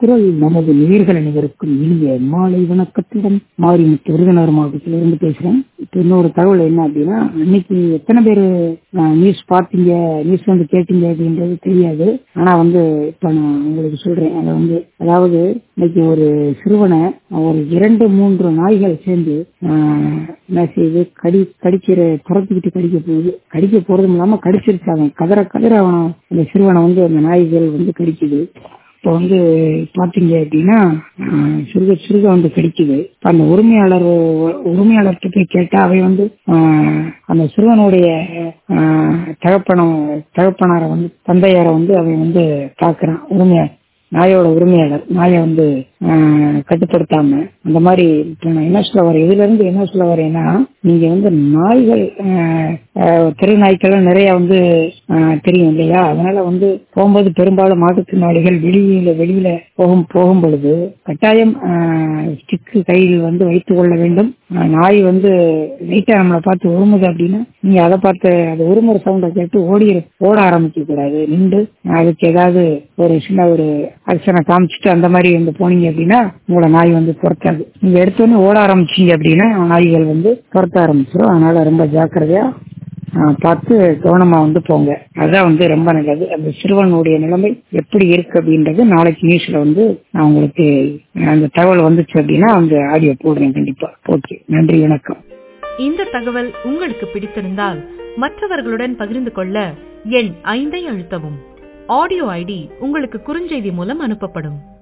குரல் நமது நேர்கள் அனைவருக்கும் இனிய மாலை வணக்கத்துடன் மாரிமுத்து விருதுநகர் மாவட்டத்திலிருந்து பேசுறேன் இப்போ இன்னொரு தகவல் என்ன அப்படின்னா இன்னைக்கு எத்தனை பேர் நியூஸ் பார்த்தீங்க நியூஸ் வந்து கேட்டீங்க அப்படின்றது தெரியாது ஆனா வந்து இப்ப நான் உங்களுக்கு சொல்றேன் அதை வந்து அதாவது இன்னைக்கு ஒரு சிறுவனை ஒரு இரண்டு மூன்று நாய்கள் சேர்ந்து ஆஹ், என்ன செய்யுது கடி கடிக்கிற துரத்திக்கிட்டு கடிக்க போகுது கடிக்க போறதும் இல்லாம கடிச்சிருச்சு அவன் கதற கதற அவனை அந்த சிறுவனை வந்து அந்த நாய்கள் வந்து கடிக்குது இப்போ வந்து பாத்தீங்க அப்படின்னா ஆஹ், சிறுக சிறுக வந்து கடிக்குது இப்ப அந்த உரிமையாளர் உரிமையாளர்கிட்ட போய் கேட்டா அவை வந்து ஆஹ், அந்த சிறுவனுடைய ஆஹ், தகப்பனம் தகப்பனாரை வந்து தந்தையாரை வந்து அவன் வந்து தாக்குறான் உரிமையா நாயோட உரிமையாளர் நாயை வந்து ஆஹ், கட்டுப்படுத்தாம அந்த மாதிரி இப்ப நான் என்ன சொல்ல வரேன் இதுல இருந்து என்ன சொல்ல வரேன்னா நீங்க வந்து நாய்கள் ஆஹ், ஆஹ், தெரு நாய்க்கள் நிறைய வந்து ஆஹ், தெரியும் இல்லையா அதனால வந்து போகும்போது பெரும்பாலும் மாற்றுத்திறனாளிகள் வெளியில வெளியில போகும் போகும் பொழுது கட்டாயம் ஸ்டிக்கு கையில் வந்து வைத்துக் கொள்ள வேண்டும் ஆஹ், நாய் வந்து லைட்டா நம்மளை பார்த்து உருமுது அப்படின்னா நீங்க அதை பார்த்து அது உருமுற சவுண்டை கேட்டு ஓடி ஓட ஆரம்பிக்க கூடாது நின்று அதுக்கு ஏதாவது ஒரு சின்ன ஒரு அக்ஷனை காமிச்சிட்டு அந்த மாதிரி வந்து போனீங்க அப்படின்னா உங்களை நாய் வந்து துரத்தாது நீங்க எடுத்தோடனே ஓட ஆரம்பிச்சீங்க அப்படின்னா நாய்கள் வந்து துரத்த ஆரம்பிச்சிடும் அதனால ரொம்ப ஜாக்கிரதையா ஆஹ், பார்த்து கவனமா வந்து போங்க அதான் வந்து ரொம்ப நல்லது அந்த சிறுவனுடைய நிலைமை எப்படி இருக்கு அப்படின்றது நாளைக்கு நியூஸ்ல வந்து நான் உங்களுக்கு அந்த தகவல் வந்துச்சு அப்படின்னா அந்த ஆடியோ போடுறேன் கண்டிப்பா ஓகே நன்றி வணக்கம் இந்த தகவல் உங்களுக்கு பிடித்திருந்தால் மற்றவர்களுடன் பகிர்ந்து கொள்ள எண் ஐந்தை அழுத்தவும் ஆடியோ ஐடி உங்களுக்கு குறுஞ்செய்தி மூலம் அனுப்பப்படும்